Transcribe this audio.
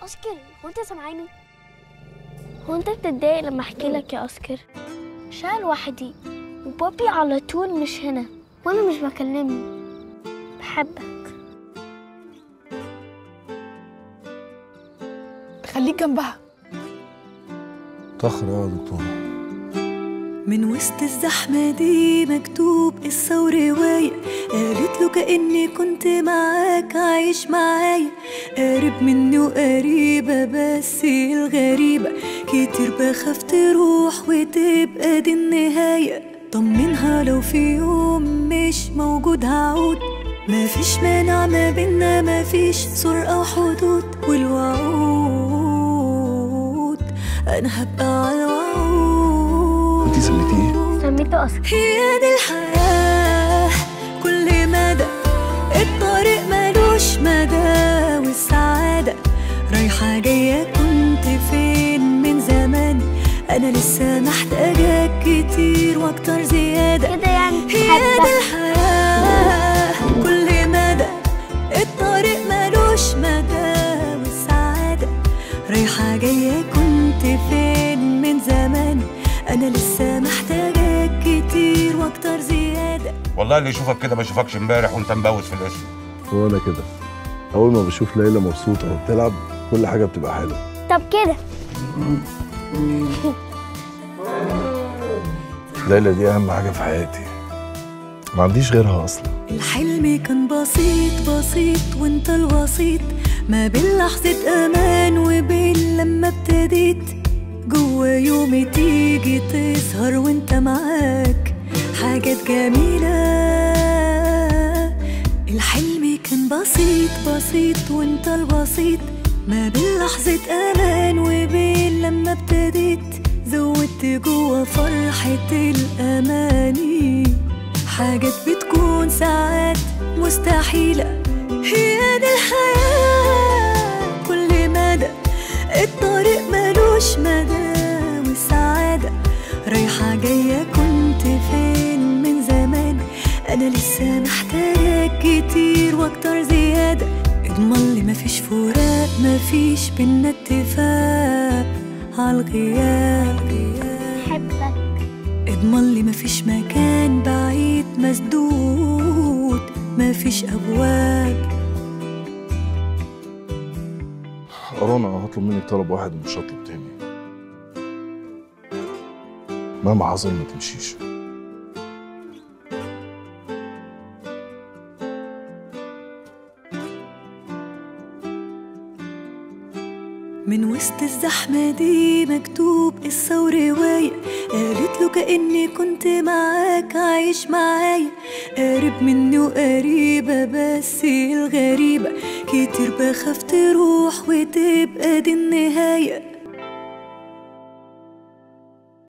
اسكر هو انت سامعاني هو انت بتتضايق لما احكي لك يا اسكر عشان لوحدي وبابي على طول مش هنا وانا مش بكلمني بحبك خليك جنبها تخر يا دكتورة من وسط الزحمة دي مكتوب قصة ورواية قالت له كأني كنت معاك عايش معايا قريب مني وقريبة بس الغريبة كتير بخاف تروح وتبقى دي النهاية طمنها لو في يوم مش موجود هعود مفيش مانع ما بينا مفيش سور أو حدود والوعود أنا هبقى على الوعود انتي سميتي ايه؟ سميته اسكر هي دي الحياة كل مدى الطريق ملوش مدى والسعادة رايحة جاية كنت فين من زمان أنا لسه محتاجاك كتير وأكتر زيادة كده يعني هي دي بحبك الحياة كل مدى الطريق ملوش مدى والسعادة رايحة جاية كنت فين من زمان أنا لسه محتاجاك كتير وأكتر زيادة والله اللي يشوفك كده ما يشوفكش امبارح وانت مبوس في الاسم وانا كده اول ما بشوف ليلى مبسوطة وبتلعب كل حاجة بتبقى حلوة طب كده ليلى دي اهم حاجة في حياتي ما عنديش غيرها اصلا الحلم كان بسيط بسيط وانت الوسيط ما بين لحظة أمان وبين لما ابتديت جوا يومي تيجي تسهر وانت معاك حاجات جميلة الحلم كان بسيط بسيط وانت الوسيط ما بين لحظة أمان وبين لما ابتديت زودت جوا فرحة الأماني حاجات بتكون ساعات مستحيلة هي دي الحياة كل مدى الطريق ملوش مدى والسعادة رايحة جاية كنت فين من زمان أنا لسه محتاجاك كتير وأكتر زيادة اضمن لي مفيش فراق مفيش بينا اتفاق عالغياب بحبك اضمن لي مفيش مكان بعيد مسدود مفيش ابواب رنا هطلب منك طلب واحد ومش هطلب تاني مهما حصل ما تمشيش من وسط الزحمة دي مكتوب قصة ورواية قالت له كأني كنت معاك عايش معايا قريب مني وقريبة بس الغريبة كتير بخاف تروح وتبقى دي النهاية